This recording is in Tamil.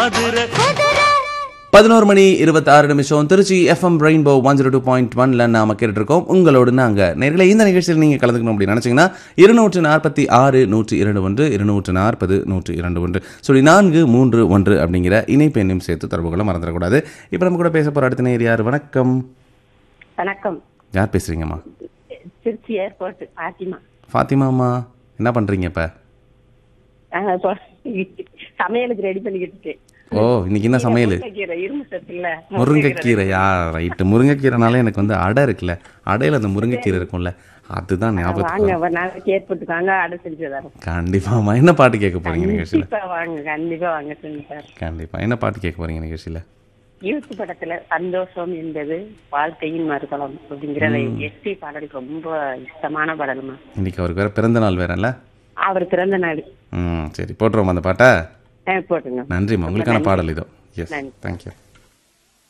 பதினோரு மணி இருபத்தாறு நிமிஷம் Tiruchi FM rainbow one zero two point ஒன்ல நாம கேட்டுட்டு இருக்கோம் உங்களோடு நாங்க நேர்களை இந்த நிகழ்ச்சியில் நீங்க கலந்துக்கணும் அப்படின்னு நினைச்சீங்கன்னா இருநூற்று நாற்பத்தி ஆறு நூற்றி இரண்டு ஒன்று இருநூற்று நாற்பது நூற்றி இரண்டு ஒன்று சொல்லி நான்கு மூன்று ஒன்று அப்படிங்கிற இணைப்பு எண்ணையும் சேர்த்து தொடர்புகளை மறந்துடக்கூடாது இப்போ நம்ம கூட பேச போற அடுத்த நேர் யார் வணக்கம் வணக்கம் யார் பேசுறீங்கம்மா திருச்சி ஏர்போர்ட் பாத்திமா ஃபாத்திமாம்மா என்ன பண்றீங்க இப்ப நாங்க இப்போ சமையலுக்கு ரெடி பண்ணிக்கிட்டு இருக்கேன். ஓ இன்னைக்கு என்ன சமையல் முருங்கைக்கீரை இரும்பு சத்து இல்ல முருங்கைக்கீரையா ரைட்டு முருங்கைக்கீரைனால எனக்கு வந்து அடை இருக்குல்ல அடையில அந்த முருங்கைக்கீரை இருக்கும்ல அதுதான் ஞாபகத்துக்கு வாங்க வரும். ஒரு நாளைக்கு ஏர்போர்ட்டுக்கு வாங்க அடை செஞ்சு தரோம் கண்டிப்பாம்மா என்ன பாட்டு கேட்க போறீங்க நிகழ்ச்சியில கண்டிப்பா வாங்க கண்டிப்பா வாங்க செஞ்சு தரோம் கண்டிப்பா என்ன பாட்டு கேட்க போறீங்க நிகழ்ச்சியில யூத் படத்துல சந்தோஷம் என்பது வாழ்க்கையின் மறுதளம் அப்படிங்கிற எஸ்பி பாடல் ரொம்ப இஷ்டமான பாடலுமா இன்னைக்கு அவருக்கு வேற பிறந்த நாள் வேறல்ல அவர் பிறந்த நாள் ம் சரி போட்டுருவோம் அந்த பாட்டை ஆ, போட்டுங்க நன்றிம்மா உங்களுக்கான பாடல் இதோ எஸ் நன்றி. தேங்க்யூ